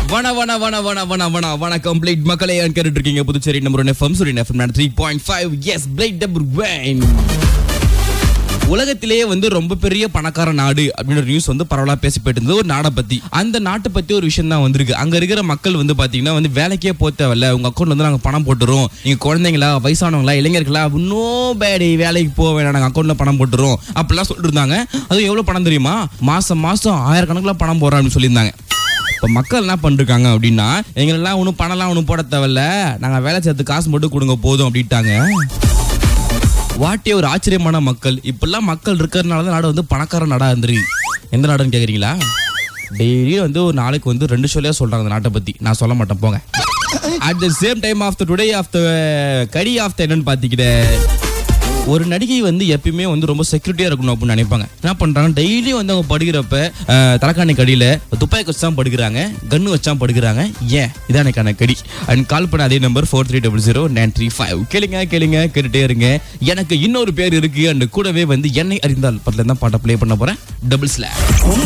வண வண வண வண வண வண வண கம்ப்ளீட் மக்களே கேட்டுட்டு இருக்கீங்க Puducherry number one FM Suryan FM three point five S blade double van உலகத்திலேயே வந்து ரொம்ப பெரிய பணக்கார நாடு அப்படின்ற நியூஸ் வந்து பரவலா பேசி போயிட்டு இருந்தது ஒரு நாடை பத்தி அந்த நாட்டை பத்தி ஒரு விஷயம் தான் வந்திருக்கு அங்க இருக்கிற மக்கள் வந்து பாத்தீங்கன்னா வந்து வேலைக்கே போக தேவையில்ல உங்க அக்கௌண்ட்ல வந்து நாங்க பணம் போட்டுறோம் நீங்க குழந்தைங்களா வயசானவங்களா இளைஞர்களா இன்னும் பேடி வேலைக்கு போக வேணாம் நாங்க அக்கௌண்ட்ல பணம் போட்டுறோம் அப்படிலாம் சொல்லிட்டு இருந்தாங்க அது எவ்வளவு பணம் தெரியுமா மாசம் மாசம் ஆயிரக்கணக்கில் பணம் போடுறோம் அப்படின்னு சொல்லியிருந்தாங்க இப்போ மக்கள் என்ன பண்ணிருக்காங்க அப்படின்னா எங்களெல்லாம் ஒன்றும் பணம்லாம் ஒன்றும் போட தேவையில்ல நாங்கள் வேலை சேர்த்து காசு மட்டும் கொடுங்க போதும் அப்படின்ட்டாங்க வாட்டிய ஒரு ஆச்சரியமான மக்கள் இப்பெல்லாம் மக்கள் இருக்கிறதுனால தான் நாடு வந்து பணக்கார நாடா இருந்துரு எந்த நாடுன்னு கேக்குறீங்களா டெய்லியும் வந்து ஒரு நாளைக்கு வந்து ரெண்டு சொல்லியா சொல்றாங்க அந்த நாட்டை பத்தி நான் சொல்ல மாட்டேன் போங்க at the same time of the today of the கடி ஆஃப் த என்னன்னு பாத்தீங்கன்னா ஒரு நடிகை வந்து எப்பயுமே வந்து ரொம்ப செக்யூரிட்டியா இருக்கணும் அப்படின்னு நினைப்பாங்க என்ன பண்றாங்க டெய்லி வந்து அவங்க படுகிறப்ப அஹ், தலைக்காணி கடியில துப்பாக்கி வச்சு தான் படுக்கிறாங்க கன்னு வச்சு தான் படுக்கிறாங்க ஏன் இதான் எனக்கான கடி அண்ட் கால் பண்ண அதே number four three double zero nine three five கேளுங்க கேளுங்க கேட்டுட்டே இருங்க எனக்கு இன்னொரு பேர் இருக்கு அண்ட் கூடவே வந்து என்னை அறிந்தால் படத்துல தான் பாட்டை ப்ளே பண்ண போறேன் டபுள் ஸ்லாக்